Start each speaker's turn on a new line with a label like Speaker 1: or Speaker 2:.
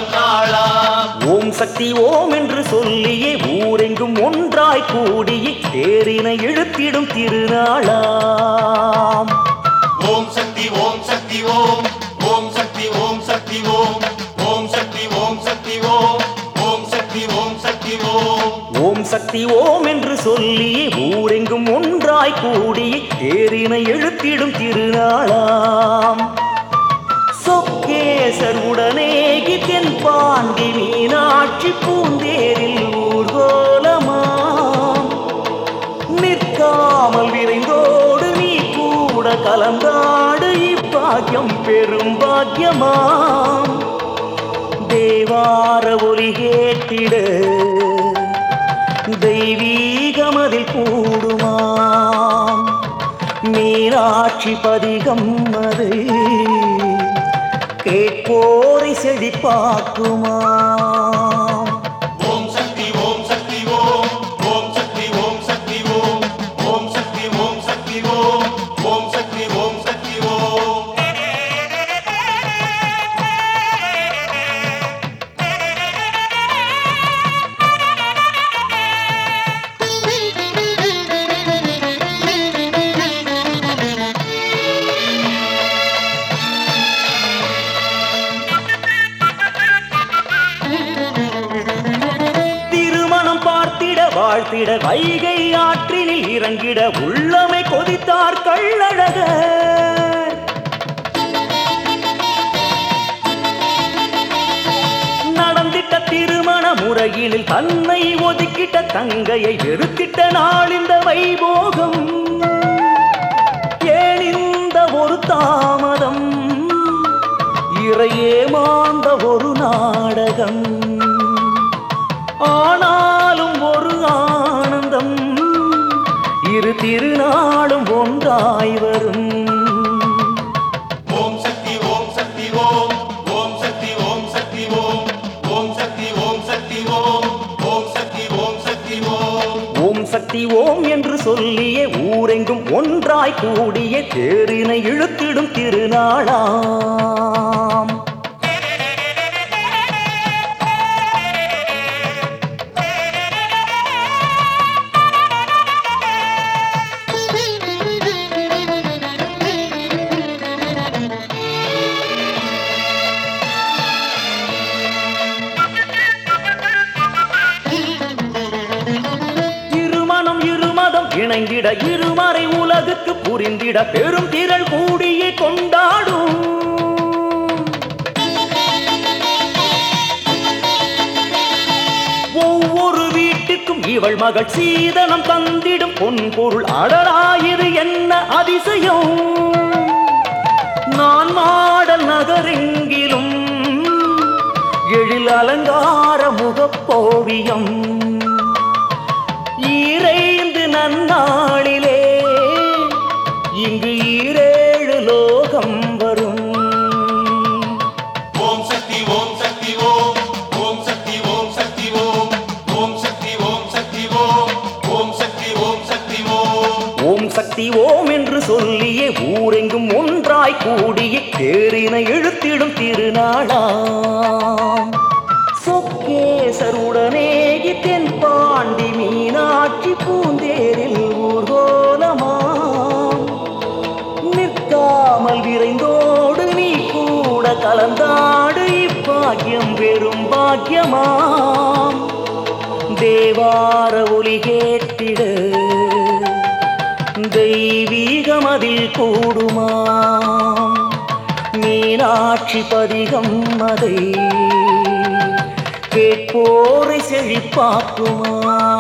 Speaker 1: நன்னாளாம்
Speaker 2: ஓம் சக்தி ஓம் என்று சொல்லியே ஊரெங்கும் ஒன்றாய் கூடியே தேரினை இழுத்திடும் திருநாளாம்
Speaker 1: ஓம் சக்தி ஓம் சக்தி ஓம் ஓம் சக்தி ஓம் சக்தி ஓம் ஓம் சக்தி ஓம் சக்தி ஓம் ஓம் சக்தி ஓம் சக்தி ஓம்
Speaker 2: ஓம் சக்தி ஓம் என்று சொல்லியே ஊரெங்கும் ஒன்றாய் கூடியே தேரினை இழுத்திடும் திருநாளாம் சொக்கேசர் உடனே தென் பாண்டி மீனாட்சி பூந்தேரில் ஊர்கோலமாம் நிற்காமல் விரைந்தோடு நீ கூட கலந்தாடு இப்பாக்கியம் பெரும் பாக்கியமாம் தேவார ஒலி கேட்டிட தெய்வீகமதில் கூடுமாம் மீனாட்சி பதிகம் அது கேட்போரை செழிப்பாக்குமாம்
Speaker 1: ஓம் சக்தி ஓம் சக்தி ஓம் ஓம் சக்தி ஓம் சக்தி ஓம் ஓம் சக்தி ஓம் சக்தி ஓம் ஓம் சக்தி ஓம் சக்தி ஓம்
Speaker 2: திருமணம் பார்த்திட வாழ்த்திட வைகை ஆற்றினில் இறங்கிட உள்ளமை கொதித்தார் கள்ளழகர் நடந்திட்ட திருமண முறையினில் தன்னை ஒதுக்கிட்ட தங்கையை வெறுத்திட்ட நாள் இந்த வைபோகம் ஏன் இந்த ஒரு தாமதம் இறையே மாந்த ஒரு நாடகம் ஆனாலும் ஒரு ஆனந்தம் இரு திருநாளும் ஒன்றாய் வரும்
Speaker 1: ஓம் சக்தி ஓம் சக்தி ஓம் ஓம் சக்தி ஓம் சக்தி ஓம் ஓம் சக்தி ஓம் சக்தி ஓம் ஓம் சக்தி ஓம் சக்தி ஓம்
Speaker 2: ஓம் சக்தி ஓம் என்று சொல்லியே ஊரெங்கும் ஒன்றாய் கூடிய தேரினை இழுத்திடும் திருநாளாம் இருமனம் இருமதம் இணைந்திட இருமறை உலகுக்கு புரிந்திட பெரும் திரள் கூடியே கொண்டாடும் ஒவ்வொரு வீட்டுக்கும் இவள் மகள் சீதனம் தந்திடும் பொன் பொருள் அடலாயிரு என்ன அதிசயம் நான் மாடல் நகரெங்கிலும் எழில் அலங்கார முகப்போவியம் ஈரைந்து நன்னாளிலே இங்கு ஈரேழு லோகம் வரும்
Speaker 1: ஓம் சக்தி ஓம் சக்தி ஓம் ஓம் சக்தி ஓம் சக்தி ஓம் ஓம் சக்தி ஓம் சக்தி ஓம் ஓம் சக்தி ஓம் சக்தி ஓம்
Speaker 2: ஓம் சக்தி ஓம் என்று சொல்லியே ஊரெங்கும் ஒன்றாய் கூடிய தேரினை இழுத்திடும் திருநாளாம் சொக்கேசருடனே தென் பாண்டி மீனாட்சி பூந்தேரில் ஊர்கோலமாம் நிற்காமல் விரைந்தோடு நீ கூட கலந்தாடு இப்பாக்கியம் பெரும் பாக்கியமாம் தேவார ஒலி கேட்டிட தெய்வீகமதில் கூடுமாம் மீனாட்சி பதிகம் அதை கேட்போரை செழிப்பாக்குமா